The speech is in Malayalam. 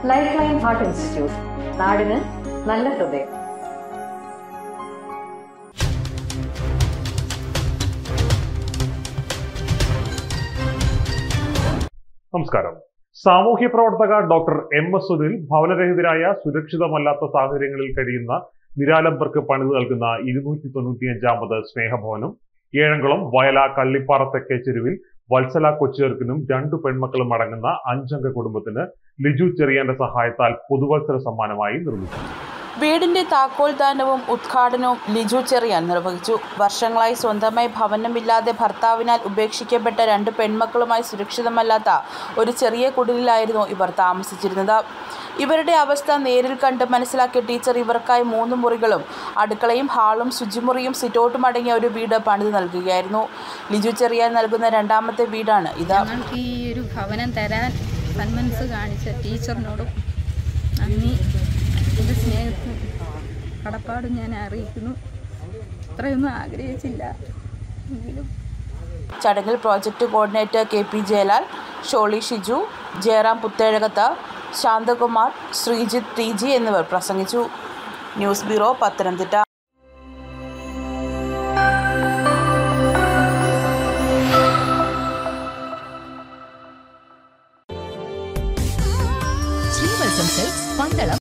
ലൈഫ് ലൈൻ ഹാർട്ട് ഇൻസ്റ്റിറ്റ്യൂട്ട് നാടിന് നല്ല ഹൃദയം നമസ്കാരം സാമൂഹ്യ പ്രവർത്തക ഡോക്ടർ എം എസ് സുനിൽ ഭവനരഹിതരായ സുരക്ഷിതമല്ലാത്ത സാഹചര്യങ്ങളിൽ കഴിയുന്ന നിരാലംബർക്ക് പണിത് നൽകുന്ന ഇരുന്നൂറ്റി തൊണ്ണൂറ്റിയഞ്ചാമത് സ്നേഹഭവനം ഏഴംകുളം വയല കള്ളിപ്പാറ തെക്കേ ചെരുവിൽ വത്സല കൊച്ചുചേർക്കിനും രണ്ടു പെൺമക്കളും അടങ്ങുന്ന അഞ്ചംഗ കുടുംബത്തിന് ലിജു ചെറിയാന്റെ സഹായത്താൽ പുതുവത്സര സമ്മാനമായി നിർമ്മിച്ചു വീടിന്റെ താക്കോൽ ദാനവും ഉദ്ഘാടനവും ലിജു ചെറിയാൻ നിർവഹിച്ചു വർഷങ്ങളായി സ്വന്തമായി ഭവനമില്ലാതെ ഭർത്താവിനാൽ ഉപേക്ഷിക്കപ്പെട്ട രണ്ട് പെൺമക്കളുമായി സുരക്ഷിതമല്ലാത്ത ഒരു ചെറിയ കുടിലായിരുന്നു ഇവർ താമസിച്ചിരുന്നത് ഇവരുടെ അവസ്ഥ നേരിൽ കണ്ട് മനസ്സിലാക്കിയ ടീച്ചർ ഇവർക്കായി മൂന്ന് മുറികളും അടുക്കളയും ഹാളും ശുചിമുറിയും സിറ്റൗട്ടും അടങ്ങിയ ഒരു വീട് പണിത് നൽകുകയായിരുന്നു ലിജു ചെറിയാൻ നൽകുന്ന രണ്ടാമത്തെ വീടാണ് ഇത് ഞങ്ങൾക്ക് ഈ ഒരു ഭവനം തരാൻ സന്മനസ് കാണിച്ച ടീച്ചറിനോടും നന്ദി എൻ്റെ സ്നേഹത്തിനും കടപ്പാടും ഞാൻ അറിയിക്കുന്നു അത്രയൊന്നും ആഗ്രഹിച്ചില്ല എങ്കിലും ചടങ്ങിൽ project coordinator K P Jayalal Sholy Shiju Jayaram Puthezhakath Santhakumar Sreejith T G എന്നിവർ പ്രസംഗിച്ചു ന്യൂസ് ബ്യൂറോ പത്തനംതിട്ട